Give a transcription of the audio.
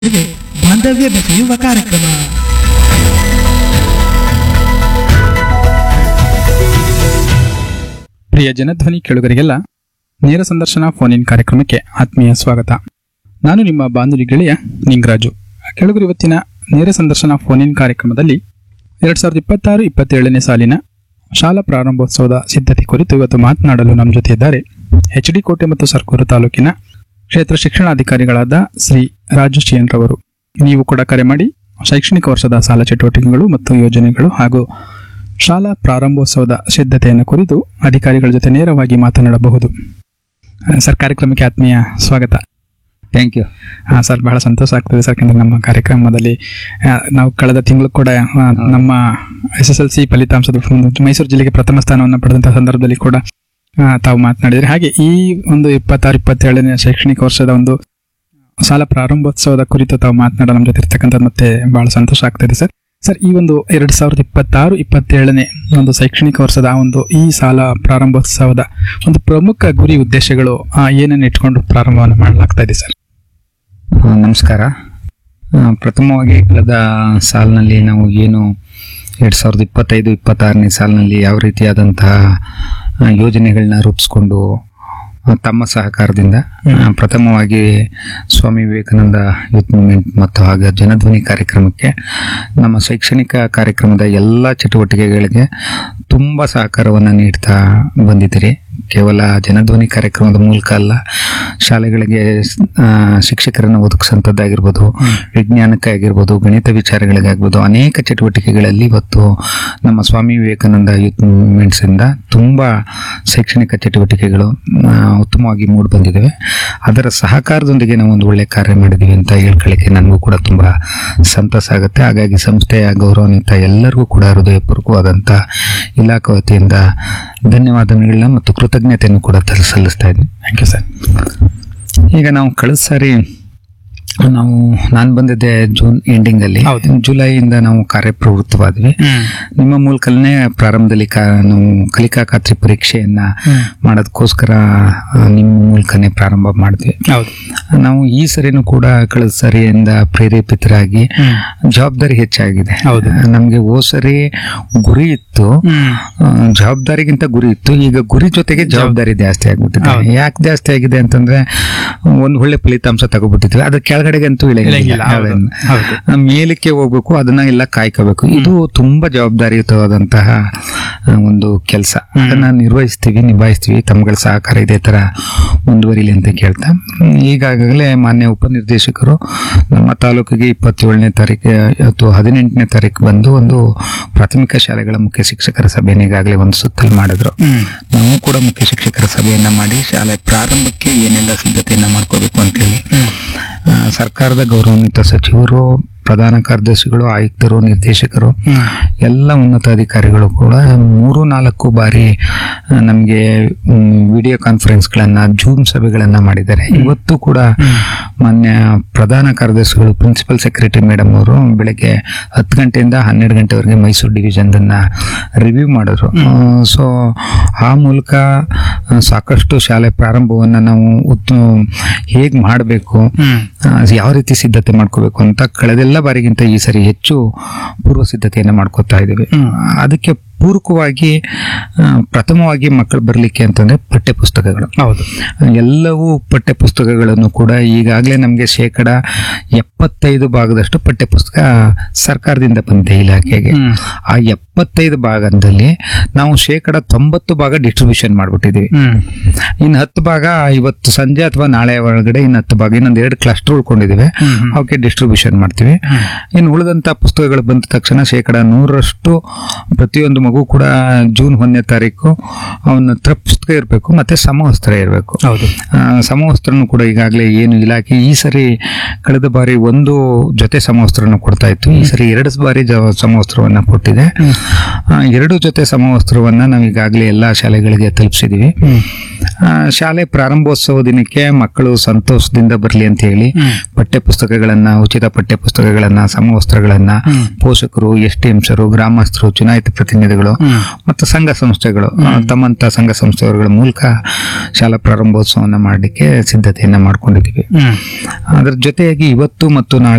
ಇದು ಬಾಂಧವ್ಯ ಬೆಸೆಯುವ ಕಾರ್ಯಕ್ರಮ ಪ್ರಿಯ ಜನಧ್ವನಿ ಕೇಳುಗರಿಗೆಲ್ಲ ನೇರ ಸಂದರ್ಶನ ಫೋನ್ ಇನ್ ಕಾರ್ಯಕ್ರಮಕ್ಕೆ ಆತ್ಮೀಯ ಸ್ವಾಗತ ನಾನು ನಿಮ್ಮ ಬಾನುಲಿ ಗೆಳೆಯ ನಿಂಗರಾಜು ಕೇಳುಗರು ಇವತ್ತಿನ ನೇರ ಸಂದರ್ಶನ ಫೋನ್ ಇನ್ ಕಾರ್ಯಕ್ರಮದಲ್ಲಿ ಎರಡ್ ಸಾವಿರದ ಇಪ್ಪತ್ತಾರು ಇಪ್ಪತ್ತೇಳನೇ ಸಾಲಿನ ಶಾಲಾ ಪ್ರಾರಂಭೋತ್ಸವದ ಸಿದ್ಧತೆ ಕುರಿತು ಇವತ್ತು ಮಾತನಾಡಲು ನಮ್ಮ ಜೊತೆ ಇದ್ದಾರೆ ಎಚ್ ಡಿ ಕೋಟೆ ಮತ್ತು ಸರ್ಕೂರು ತಾಲೂಕಿನ ಕ್ಷೇತ್ರ ಶಿಕ್ಷಣಾಧಿಕಾರಿಗಳಾದ ಶ್ರೀ ರಾಜು ಶ್ರೀಯನ್ ರವರು ನೀವು ಕೂಡ ಕರೆ ಮಾಡಿ ಶೈಕ್ಷಣಿಕ ವರ್ಷದ ಸಾಲ ಚಟುವಟಿಕೆಗಳು ಮತ್ತು ಯೋಜನೆಗಳು ಹಾಗೂ ಶಾಲಾ ಪ್ರಾರಂಭೋತ್ಸವದ ಸಿದ್ಧತೆಯನ್ನು ಕುರಿತು ಅಧಿಕಾರಿಗಳ ಜೊತೆ ನೇರವಾಗಿ ಮಾತನಾಡಬಹುದು ಆ, ಸರ್ ಕಾರ್ಯಕ್ರಮಕ್ಕೆ ಆತ್ಮೀಯ ಸ್ವಾಗತ ಥ್ಯಾಂಕ್ ಯು ಆ, ಸರ್ ಬಹಳ ಸಂತೋಷ ಆಗ್ತದೆ ಸರ್ ಯಾಕಂದ್ರೆ ನಮ್ಮ ಕಾರ್ಯಕ್ರಮದಲ್ಲಿ ಆ, ನಾವು ಕಳೆದ ತಿಂಗಳು ಕೂಡ ಆ, ನಮ್ಮ ಎಸ್ ಎಸ್ ಎಲ್ ಸಿ ಫಲಿತಾಂಶದ ಒಂದು ಮೈಸೂರು ಜಿಲ್ಲೆಗೆ ಪ್ರಥಮ ಸ್ಥಾನವನ್ನು ಪಡೆದಂತಹ ಸಂದರ್ಭದಲ್ಲಿ ಕೂಡ ಆ, ತಾವು ಮಾತನಾಡಿದರೆ ಹಾಗೆ ಈ ಒಂದು ಇಪ್ಪತ್ತಾರು ಇಪ್ಪತ್ತೇಳನೇ ಶೈಕ್ಷಣಿಕ ವರ್ಷದ ಒಂದು ಶಾಲಾ ಪ್ರಾರಂಭೋತ್ಸವದ ಕುರಿತು ತಾವು ಮಾತನಾಡೋ ನಮ್ಮ ಜೊತೆ ಇರ್ತಕ್ಕಂಥದ್ದು ಮತ್ತೆ ಬಹಳ ಸಂತೋಷ ಆಗ್ತದೆ ಸರ್ ಸರ್ ಈ ಒಂದು ಎರಡ್ ಸಾವಿರದ ಇಪ್ಪತ್ತಾರು ಇಪ್ಪತ್ತೇಳನೇ ಒಂದು ಶೈಕ್ಷಣಿಕ ವರ್ಷದ ಆ ಒಂದು ಈ ಶಾಲಾ ಪ್ರಾರಂಭೋತ್ಸವದ ಒಂದು ಪ್ರಮುಖ ಗುರಿ ಉದ್ದೇಶಗಳು ಆ, ಏನನ್ನ ಇಟ್ಕೊಂಡು ಪ್ರಾರಂಭವನ್ನು ಮಾಡಲಾಗ್ತಾ ಇದೆ ಸರ್ ಆ, ನಮಸ್ಕಾರ ಆ, ಪ್ರಥಮವಾಗಿ ಕಳೆದ ಸಾಲಿನಲ್ಲಿ ನಾವು ಏನು ಎರಡು ಸಾವಿರದ ಇಪ್ಪತ್ತೈದು ಇಪ್ಪತ್ತಾರನೇ ಸಾಲಿನಲ್ಲಿ ಯಾವ ರೀತಿಯಾದಂತಹ ಆ, ಯೋಜನೆಗಳನ್ನ ರೂಪಿಸ್ಕೊಂಡು ಆ, ತಮ್ಮ ಸಹಕಾರದಿಂದ ಆ, ಪ್ರಥಮವಾಗಿ ಸ್ವಾಮಿ ವಿವೇಕಾನಂದ ಯೂತ್ ಮೂವ್ಮೆಂಟ್ ಮತ್ತು ಹಾಗೆ ಜನಧ್ವನಿ ಕಾರ್ಯಕ್ರಮಕ್ಕೆ ನಮ್ಮ ಶೈಕ್ಷಣಿಕ ಕಾರ್ಯಕ್ರಮದ ಎಲ್ಲ ಚಟುವಟಿಕೆಗಳಿಗೆ ತುಂಬ ಸಹಕಾರವನ್ನು ನೀಡ್ತಾ ಬಂದಿದ್ದೀರಿ ಕೇವಲ ಜನಧ್ವನಿ ಕಾರ್ಯಕ್ರಮದ ಮೂಲಕ ಅಲ್ಲ ಶಾಲೆಗಳಿಗೆ ಆ, ಶಿಕ್ಷಕರನ್ನು ಒದಗಿಸಂಥದ್ದಾಗಿರ್ಬೋದು ವಿಜ್ಞಾನಕ್ಕೆ ಆಗಿರ್ಬೋದು ಗಣಿತ ವಿಚಾರಗಳಿಗಾಗ್ಬೋದು ಅನೇಕ ಚಟುವಟಿಕೆಗಳಲ್ಲಿ ಇವತ್ತು ನಮ್ಮ ಸ್ವಾಮಿ ವಿವೇಕಾನಂದ ಯೂತ್ ಮೂವ್ಮೆಂಟ್ಸ್ ಇಂದ ತುಂಬ ಶೈಕ್ಷಣಿಕ ಚಟುವಟಿಕೆಗಳು ಆ, ಉತ್ತಮವಾಗಿ ಮೂಡಿ ಬಂದಿದ್ದಾವೆ ಅದರ ಸಹಕಾರದೊಂದಿಗೆ ನಾವು ಒಂದು ಒಳ್ಳೆ ಕಾರ್ಯ ಮಾಡಿದ್ದೀವಿ ಅಂತ ಹೇಳ್ಕೊಳ್ಳಿಕ್ಕೆ ನನಗೂ ಕೂಡ ತುಂಬ ಸಂತಸ ಆಗುತ್ತೆ ಹಾಗಾಗಿ ಸಂಸ್ಥೆಯ ಗೌರವಾನ್ವಿತ ಎಲ್ಲರಿಗೂ ಕೂಡ ಹೃದಯಪೂರ್ವಕವಾದಂಥ ಇಲಾಖೆ ವತಿಯಿಂದ ಧನ್ಯವಾದಗಳನ್ನ ಮತ್ತು ಕೃತಜ್ಞತೆಯನ್ನು ಕೂಡ ತ- ಸಲ್ಲಿಸ್ತಾ ಇದ್ದೀನಿ ಥ್ಯಾಂಕ್ ಯು ಸರ್ ಈಗ ನಾವು ಕಳೆದ ಸಾರಿ ನಾವು ನಾನು ಬಂದಿದ್ದೆ ಜೂನ್ ಎಂಡಿಂಗ್ ಅಲ್ಲಿ ಹೌದು. ಜುಲೈಯಿಂದ ನಾವು ಕಾರ್ಯಪ್ರವೃತ್ತವಾದ್ವಿ ನಿಮ್ಮ ಮೂಲಕನೇ ಪ್ರಾರಂಭದಲ್ಲಿ ಕಾ ನಾವು ಕಲಿಕಾ ಖಾತ್ರಿ ಪರೀಕ್ಷೆಯನ್ನ ಮಾಡೋದಕ್ಕೋಸ್ಕರ ಆ, ನಿಮ್ಮ ಮೂಲಕನೇ ಪ್ರಾರಂಭ ಮಾಡಿದ್ವಿ ಹೌದು ನಾವು ಈ ಸರಿನೂ ಕೂಡ ಕಳೆದ ಸರಿಯಿಂದ ಪ್ರೇರೇಪಿತರಾಗಿ ಜವಾಬ್ದಾರಿ ಹೆಚ್ಚಾಗಿದೆ ಹೌದು. ನಮಗೆ ಓ ಸರಿ ಗುರಿ ಇತ್ತು ಆ, ಜವಾಬ್ದಾರಿಗಿಂತ ಗುರಿ ಇತ್ತು ಈಗ ಗುರಿ ಜೊತೆಗೆ ಜವಾಬ್ದಾರಿ ಜಾಸ್ತಿ ಆಗ್ಬಿಟ್ಟಿದೆ ಹೌದು. ಯಾಕೆ ಜಾಸ್ತಿ ಆಗಿದೆ ಅಂತಂದ್ರೆ ಒಂದ್ ಒಳ್ಳೆ ಫಲಿತಾಂಶ ತಗೋಬಿಟ್ಟಿದ್ವಿ ಅದ್ರ ಕೆಳಗಡೆಗಂತೂ ಇಳಂಗಿಲ್ಲ, ಇಳಂಗಿಲ್ಲ ಹೌದು. ಅದನ್ನ. ಹೌದು. ಆ, ಮೇಲಕ್ಕೆ ಹೋಗ್ಬೇಕು ಅದನ್ನ ಎಲ್ಲ ಕಾಯ್ಕೋಬೇಕು ಇದು ತುಂಬಾ ಜವಾಬ್ದಾರಿಯುತವಾದಂತಹ ಆ, ಒಂದು ಕೆಲಸ ಅದನ್ನ ನಿರ್ವಹಿಸ್ತೀವಿ ನಿಭಾಯಿಸ್ತೀವಿ ತಮ್ಗಳ ಸಹಕಾರ ಇದೇ ತರ ಮುಂದುವರಿಲಿ ಅಂತ ಕೇಳ್ತಾ ಹ್ಮ್, ಈಗಾಗಲೇ ಮಾನ್ಯ ಉಪನಿರ್ದೇಶಕರು ನಮ್ಮ ತಾಲೂಕಿಗೆ ಇಪ್ಪತ್ತೇಳನೇ ತಾರೀಕು ಅಥವಾ ಹದಿನೆಂಟನೇ ತಾರೀಕು ಬಂದು ಒಂದು ಪ್ರಾಥಮಿಕ ಶಾಲೆಗಳ ಮುಖ್ಯ ಶಿಕ್ಷಕರ ಸಭೆಯನ್ನು ಈಗಾಗಲೇ ಒಂದು ಸುತ್ತಲು ಮಾಡಿದ್ರು ನಾವು ಕೂಡ ಮುಖ್ಯ ಶಿಕ್ಷಕರ ಸಭೆಯನ್ನ ಮಾಡಿ ಶಾಲೆ ಪ್ರಾರಂಭಕ್ಕೆ ಏನೆಲ್ಲ ಸಿದ್ಧತೆಯನ್ನ ಮಾಡ್ಕೋಬೇಕು ಅಂತೇಳಿ ಆ, ಸರ್ಕಾರದ ಗೌರವಾನ್ವಿತ ಸಚಿವರು ಪ್ರಧಾನ ಕಾರ್ಯದರ್ಶಿಗಳು ಆಯುಕ್ತರು ನಿರ್ದೇಶಕರು ಎಲ್ಲ ಉನ್ನತ ಅಧಿಕಾರಿಗಳು ಕೂಡ ಮೂರು ನಾಲ್ಕು ಬಾರಿ ನಮಗೆ ವಿಡಿಯೋ ಕಾನ್ಫರೆನ್ಸ್ಗಳನ್ನ ಜೂಮ್ ಸಭೆಗಳನ್ನ ಮಾಡಿದ್ದಾರೆ ಇವತ್ತು ಕೂಡ ಮಾನ್ಯ ಪ್ರಧಾನ ಕಾರ್ಯದರ್ಶಿಗಳು ಪ್ರಿನ್ಸಿಪಲ್ ಸೆಕ್ರೆಟರಿ ಮೇಡಮ್ ಅವರು ಬೆಳಗ್ಗೆ ಹತ್ತು ಗಂಟೆಯಿಂದ ಹನ್ನೆರಡು ಗಂಟೆವರೆಗೆ ಮೈಸೂರು ಡಿವಿಷನ್ ಅನ್ನ ರಿವ್ಯೂ ಮಾಡಿದ್ರು ಸೊ ಆ ಮೂಲಕ ಆ, ಸಾಕಷ್ಟು ಶಾಲೆ ಪ್ರಾರಂಭವನ್ನ ನಾವು ಹೇಗೆ ಮಾಡಬೇಕು ಯಾವ ರೀತಿ ಸಿದ್ಧತೆ ಮಾಡ್ಕೋಬೇಕು ಅಂತ ಕಳೆದೆಲ್ಲ ಬಾರಿಗಿಂತ ಈ ಸರಿ ಹೆಚ್ಚು ಪೂರ್ವ ಸಿದ್ಧತೆಯನ್ನು ಮಾಡ್ಕೋತಾ ಇದ್ದೀವಿ ಅದಕ್ಕೆ ಪೂರಕವಾಗಿ ಆ, ಪ್ರಥಮವಾಗಿ ಮಕ್ಕಳು ಬರಲಿಕ್ಕೆ ಅಂತಂದ್ರೆ ಪಠ್ಯ ಪುಸ್ತಕಗಳು ಹೌದು ಎಲ್ಲವೂ ಪಠ್ಯ ಪುಸ್ತಕಗಳನ್ನು ಕೂಡ ಈಗಾಗಲೇ ನಮಗೆ ಶೇಕಡ ಎಪ್ಪತ್ತೈದು ಭಾಗದಷ್ಟು ಪಠ್ಯ ಪುಸ್ತಕ ಸರ್ಕಾರದಿಂದ ಬಂದಿದೆ ಇಲಾಖೆಗೆ ಹ್ಮ್. ಆ ಎಪ್ಪತ್ತೈದು ಭಾಗದಲ್ಲಿ ನಾವು ಶೇಕಡ ತೊಂಬತ್ತು ಭಾಗ ಡಿಸ್ಟ್ರಿಬ್ಯೂಷನ್ ಮಾಡ್ಬಿಟ್ಟಿದೀವಿ ಹ್ಮ್ ಇನ್ನು ಹತ್ತು ಭಾಗ ಇವತ್ತು ಸಂಜೆ ಅಥವಾ ನಾಳೆ ಒಳಗಡೆ ಇನ್ನು ಹತ್ತು ಭಾಗ ಇನ್ನೊಂದು ಎರಡು ಕ್ಲಸ್ಟರ್ ಉಳ್ಕೊಂಡಿದ್ದೀವಿ ಹ್ಮ್, ಹ್ಮ್. ಅವಕ್ಕೆ ಡಿಸ್ಟ್ರಿಬ್ಯೂಷನ್ ಮಾಡ್ತೀವಿ ಇನ್ನು ಉಳಿದಂತ ಪುಸ್ತಕಗಳು ಬಂದ ತಕ್ಷಣ ಶೇಕಡ ನೂರರಷ್ಟು ಪ್ರತಿಯೊಂದು ಮಗು ಕೂಡ ಜೂನ್ ಒಂದನೇ ತಾರೀಕು ಅವನ ಹತ್ರ ಪುಸ್ತಕ ಇರಬೇಕು ಮತ್ತೆ ಸಮವಸ್ತ್ರ ಇರಬೇಕು ಹೌದು ಸಮವಸ್ತ್ರನು ಕೂಡ ಈಗಾಗಲೇ ಏನು ಇಲಾಖೆ ಈ ಸರಿ ಕಳೆದ ಬಾರಿ ಒಂದು ಜೊತೆ ಸಮವಸ್ತ್ರನ ಕೊಡ್ತಾ ಇತ್ತು ಈ ಸರಿ ಎರಡು ಬಾರಿ ಜ- ಸಮವಸ್ತ್ರವನ್ನ ಕೊಟ್ಟಿದೆ ಆ, ಎರಡು ಜೊತೆ ಸಮವಸ್ತ್ರವನ್ನ ನಾವು ಈಗಾಗಲೇ ಎಲ್ಲ ಶಾಲೆಗಳಿಗೆ ತಲುಪಿಸಿದೀವಿ ಆ, ಶಾಲೆ ಪ್ರಾರಂಭೋತ್ಸವ ದಿನಕ್ಕೆ ಮಕ್ಕಳು ಸಂತೋಷದಿಂದ ಬರಲಿ ಅಂತ ಹೇಳಿ ಪಠ್ಯ ಪುಸ್ತಕಗಳನ್ನ ಉಚಿತ ಪಠ್ಯ ಪುಸ್ತಕಗಳನ್ನ ಸಮವಸ್ತ್ರಗಳನ್ನ ಪೋಷಕರು ಎಸ್ ಟಿ ಎಂಸರು ಗ್ರಾಮಸ್ಥರು ಚುನಾಯಿತ ಪ್ರತಿನಿಧಿಗಳು ಮತ್ತು ಸಂಘ ಸಂಸ್ಥೆಗಳು ಆ, ತಮ್ಮಂತ ಸಂಘ ಸಂಸ್ಥೆಗಳ ಮೂಲಕ ಶಾಲಾ ಪ್ರಾರಂಭೋತ್ಸವನ ಮಾಡಲಿಕ್ಕೆ ಸಿದ್ಧತೆಯನ್ನ ಮಾಡ್ಕೊಂಡಿದ್ದೀವಿ ಅದರ ಜೊತೆಯಾಗಿ ಇವತ್ತು ಮತ್ತು ನಾಳೆ